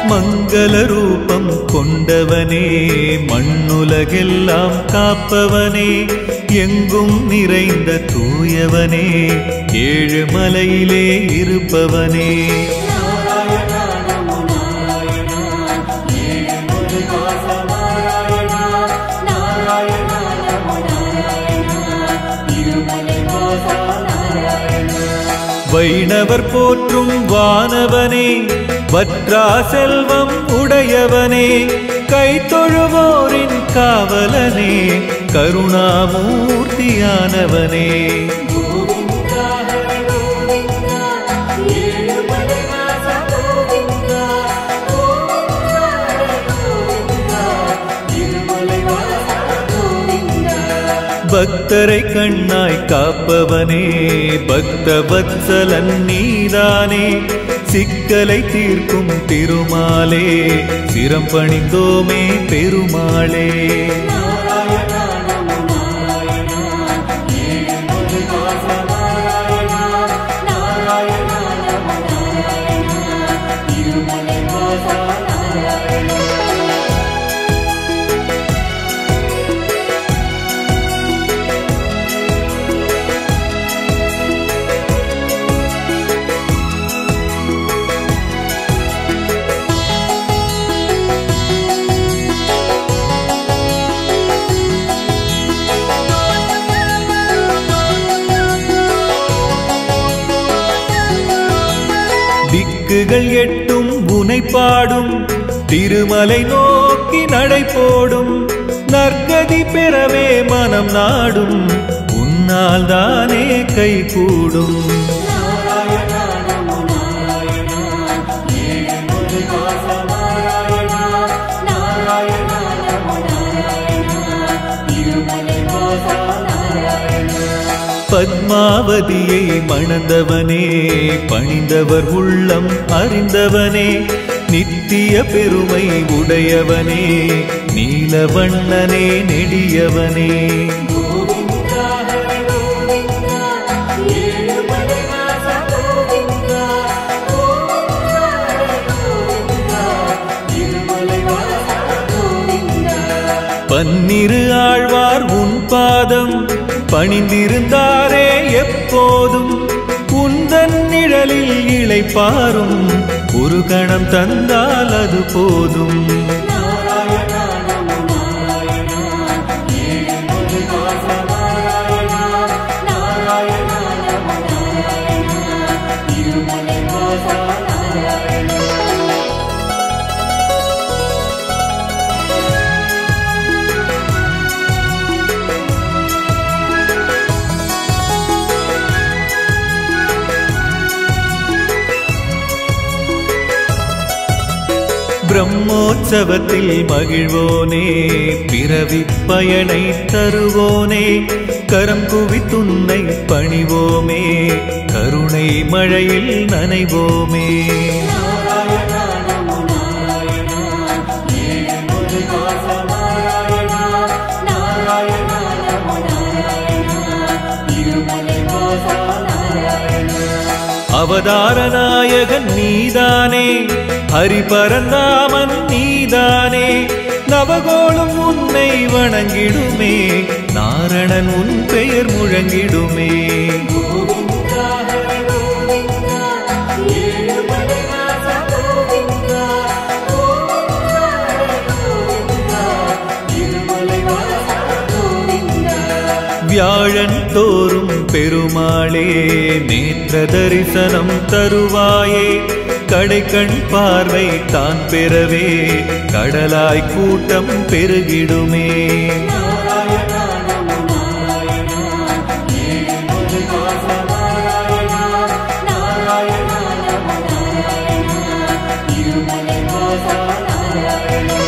மங்கள ரூபம் கொண்டவனே மண்ணுலகெல்லாம் காப்பவனே எங்கும் நிறைந்த தூயவனே ஏழு மலையிலே இருப்பவனே நாராயணா நமோ நாராயணா ஏழுமுருகா சமாராயணா நாராயணா நமோ நாராயணா திருமலை வாசா நாராயணா வைணவர் போற்றும் வானவனே வற்றா செல்வம் உடையவனே கைத்தொழுவோரின் காவலனே கருணாமூர்த்தியானவனே கோவிந்தா ஹரி கோவிந்தா ஏழுமலை வாசா கோவிந்தா கோவிந்தா ஹரி கோவிந்தா திருமலை வாசா கோவிந்தா பக்தரை கண்ணாய் காப்பவனே பக்த வத்சலன் நீதானே சிக்கலை தீர்க்கும் திருமாலே சிரம் பணிந்தோமே பெருமாளே நாராயணா நமோ நாராயணா ஏழுமுருகா சமாராயணா நாராயணா நமோ நாராயணா திருமலை வாசா நாராயணா திக்குகள் எட்டும் உனை பாடும் திருமலை நோக்கி நடை போடும் நற்கதி பெறவே மனம் நாடும் உன்னால் தானே கை கூடும் நாராயணா நமோ நாராயணா ஏழுமுருகா சமாராயணா நாராயணா நமோ நாராயணா திருமலை வாசா நாராயணா பத்மாவதியை மணந்தவனே பணிந்தவர் உள்ளம் அறிந்தவனே நித்திய பெருமை உடையவனே நீலவண்ணனே நெடியவனே கோவிந்தா ஹரி கோவிந்தா ஏழுமலை வாசா கோவிந்தா கோவிந்தா ஹரி கோவிந்தா திருமலை வாசா கோவிந்தா பன்னிரு ஆழ்வார் உன் பாதம் பணிந்திருந்தாரே எப்போதும் உந்தன் நிழலில் இளைப்பாரும் ஒரு கணம் தந்தால் அது போதும் நாராயணா நமோ நாராயணா ஏழுமுருகா சமாராயணா நாராயணா நமோ நாராயணா திருமலை வாசா நாராயணா பிரம்மோற்சவத்தில் மகிழ்வோனே பிறவி பயனை தருவோனே கரம் குவித்துன்னை பணிவோமே கருணை மழையில் நனைவோமே நாராயணா நமோ நாராயணா ஏழுமுருகா சமாராயணா நாராயணா நமோ நாராயணா திருமலை வாசா நாராயணா அவதார நாயகன் நீதானே ஹரிபரந்தாமன் நீதானே நவகோளும் உன்னை வணங்கிடுமே நாரணன் உன் பெயர் முழங்கிடுமே கோவிந்தா ஹரி கோவிந்தா ஏழுமலை வாசா கோவிந்தா கோவிந்தா ஹரி கோவிந்தா திருமலை வாசா கோவிந்தா வியாழன் தோறும் பெருமாளே நேற்ற தரிசனம் தருவாயே கடைக்கண் பார்வை தான் பெறவே கடலாய் கூட்டம் பெருகிடுமே நாராயணா நமோ நாராயணா ஏழுமுருகா சமாராயணா நாராயணா நமோ நாராயணா திருமலை வாசா நாராயணா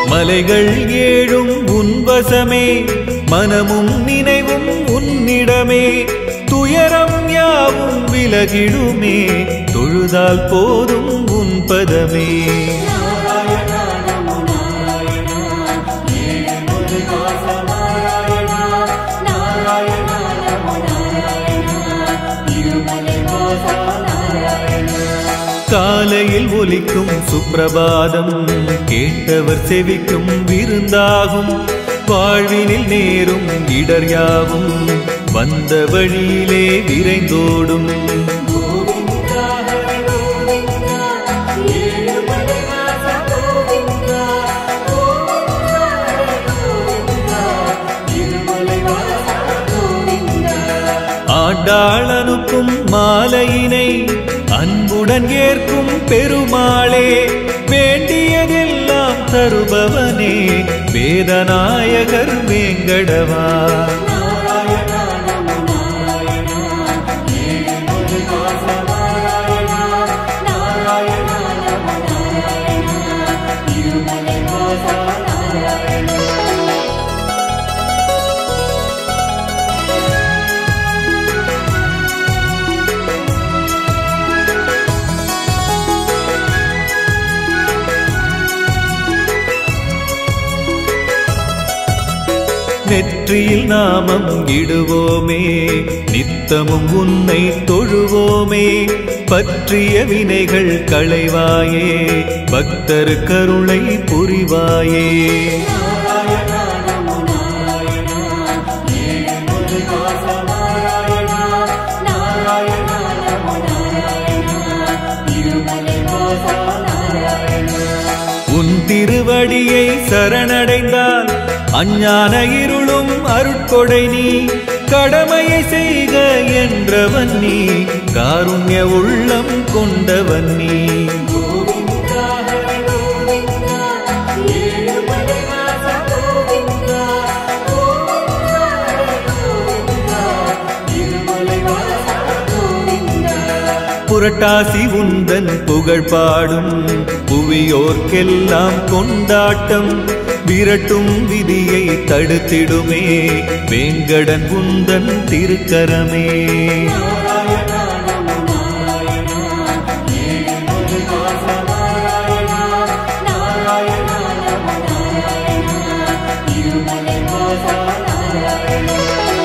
மலைகள் ஏழும் உன்வசமே மனமும் நினைவும் உன்னிடமே துயரம் யாவும் விலகிடுமே தொழுதால் போதும் உன் பதமே நாராயணா நமோ நாராயணா ஏழுமுருகா சமாராயணா நாராயணா நமோ நாராயணா திருமலை வாசா நாராயணா காலையில் ஒலிக்கும் சுப்பிரபாதம் கேட்டவர் செவிக்கும் விருந்தாகும் வாழ்வினில் நேரும் இடர் யாவும் வந்த வழியிலே விரைந்தோடும் கோவிந்தா ஹரி கோவிந்தா ஏழுமலை வாசா கோவிந்தா கோவிந்தா ஹரி கோவிந்தா திருமலை வாசா கோவிந்தா ஆண்டாள் அனுப்பும் மாலையினை அன்புடன் ஏற்கும் பெருமாளே வேண்டியதெல்லாம் தருபவனே வேதநாயகர் வேங்கடவா நாராயணா நமோ நாராயணா ஏழுமுருகா சமாராயணா நாராயணா நமோ நாராயணா திருமலை வாசா நாராயணா நெற்றியில் நாமம் இடுவோமே நித்தமும் உன்னை தொழுவோமே பற்றிய வினைகள் களைவாயே பக்தர் கருணை புரிவாயே நாராயணா நமோ நாராயணா ஏழுமுருகா சமாராயணா நாராயணா நமோ நாராயணா திருமலை வாசா நாராயணா உன் திருவடியை சரணடைந்தால் அஞ்ஞான இருளும் அருட்கொடை நீ கடமையை செய்க என்றவன் நீ காருண்ய உள்ளம் கொண்டவன் நீ கோவிந்தா ஹரி கோவிந்தா ஏழுமலை வாசா கோவிந்தா கோவிந்தா ஹரி கோவிந்தா திருமலை வாசா கோவிந்தா புரட்டாசி உந்தன் புகழ் பாடும் புவியோர்க்கெல்லாம் கொண்டாட்டம் விரட்டும் விதியை தடுத்திடுமே வேங்கடன் உந்தன் திருக்கரமே நாராயணா நமோ நாராயணா ஏழுமுருகா சமாராயணா நாராயணா நமோ நாராயணா திருமலை வாசா நாராயணா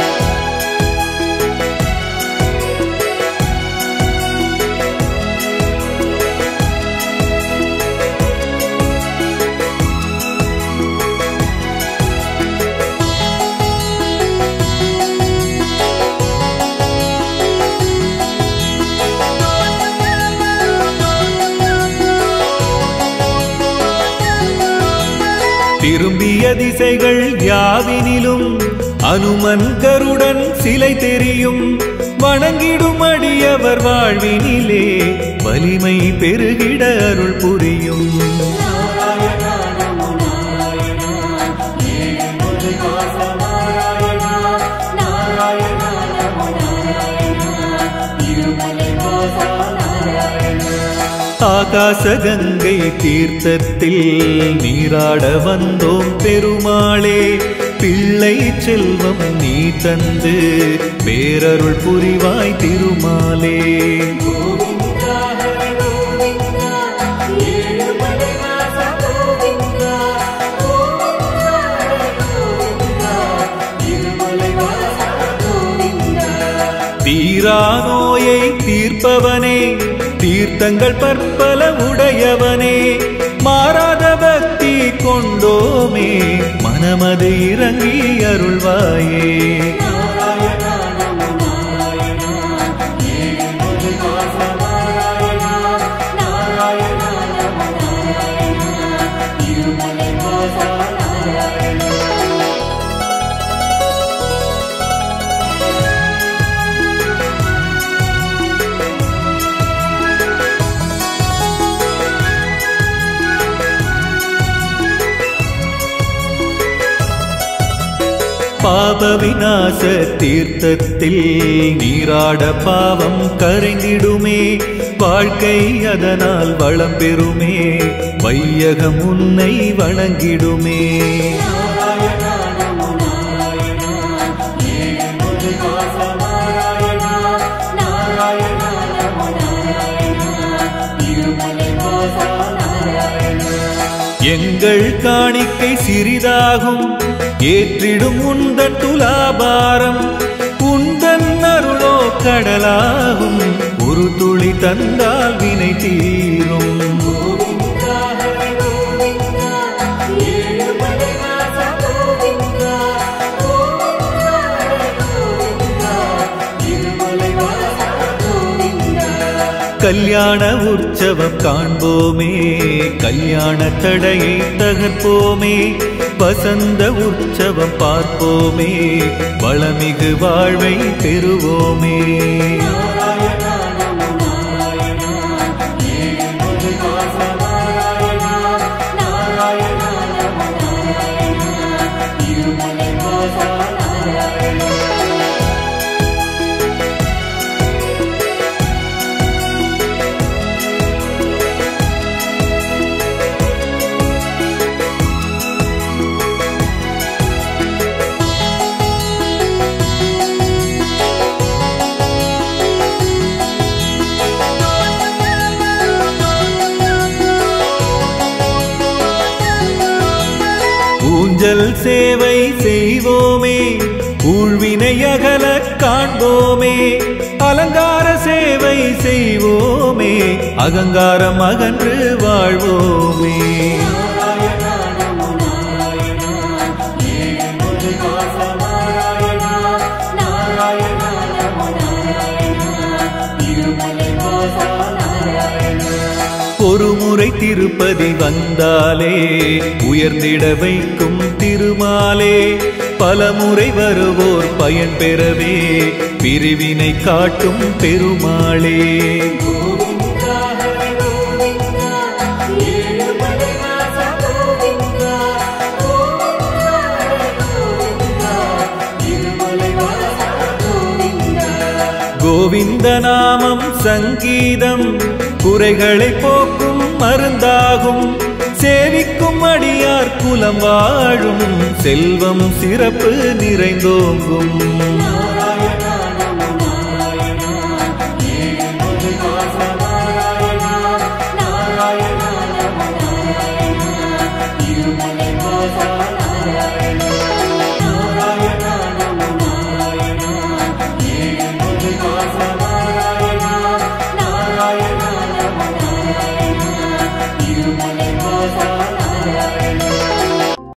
திரும்பிய திசைகள் யாவினிலும் அனுமன் கருடன் சிலை தெரியும் வணங்கிடும் அடியவர் வாழ்வினிலே வலிமை பெருகிட அருள் புரியும் நாராயணா நமோ நாராயணா ஏழுமுருகா சமாராயணா நாராயணா நமோ நாராயணா திருமலை வாசா நாராயணா ஆகாச கங்கை தீர்த்தத்தில் நீராட வந்தோம் பெருமாளே பிள்ளை செல்வம் நீ தந்து பேரருள் புரிவாய் திருமாலே கோவிந்தா ஹரி கோவிந்தா ஏழுமலை வாசா கோவிந்தா கோவிந்தா ஹரி கோவிந்தா திருமலை வாசா கோவிந்தா தீரா நோயை தீர்ப்பவனே தீர்த்தங்கள் பற்பல உடையவனே மாறாத பக்தி கொண்டோமே மனமது இறங்கி அருள்வாயே நாராயணா நமோ நாராயணா ஏழுமுருகா சமாராயணா நாராயணா நமோ நாராயணா திருமலை வாசா நாராயணா பாப விநாச தீர்த்தத்தில் நீராட பாவம் கரைந்திடுமே வாழ்க்கை அதனால் வளம் பெறுமே வையகம் உன்னை வணங்கிடுமே நாராயணா நமோ நாராயணா ஏழுமலை வாசா நாராயணா நாராயணா நமோ நாராயணா திருமலை வாசா நாராயணா எங்கள் காணிக்கை சிறிதாகும் ஏற்றிடும் உந்தன் துலாபாரம் உந்தன் அருளோ கடலாகும் ஒரு துளி தந்தால் வினை தீரும் கோவிந்தா ஹரி கோவிந்தா ஏழுமலை வாசா கோவிந்தா கோவிந்தா ஹரி கோவிந்தா திருமலை வாசா கோவிந்தா கல்யாண உற்சவம் காண்போமே கல்யாண தடையை தகர்ப்போமே வசந்த உற்சவம் பார்ப்போமே வளமிகு வாழ்வை பெறுவோமே நாராயணா நமோ நாராயணா ஏழுமலை வாசா நாராயணா நாராயணா நமோ நாராயணா திருமலை வாசா நாராயணா ஊஞ்சல் சேவை செய்வோமே ஊழ்வினை அகல காண்போமே அலங்கார சேவை செய்வோமே அகங்காரம் அகன்று வாழ்வோமே நாராயணா நமோ நாராயணா ஏழுமலை வாசா நாராயணா நாராயணா நமோ நாராயணா திருமலை வாசா நாராயணா ஒரு முறை திருப்பதி வந்தாலே உயர்ந்திட வைக்கும் திருமாலே பல முறை வருவோர் பயன் பெறவே பிரிவினை காட்டும் பெருமாளே கோவிந்தா ஹரி கோவிந்தா ஏழுமலை வாசா கோவிந்தா கோவிந்தா ஹரி கோவிந்தா திருமலை வாசா கோவிந்தா கோவிந்த நாமம் சங்கீதம் குறைகளை போக்கும் மருந்தாகும் சேவிக்கும் அடியார் குலம் வாழும் செல்வம் சிறப்பு நிறைந்தோங்கும் நாராயணா நமோ நாராயணா ஏழுமலை வாசா நாராயணா நாராயணா நமோ நாராயணா திருமலை வாசா நாராயணா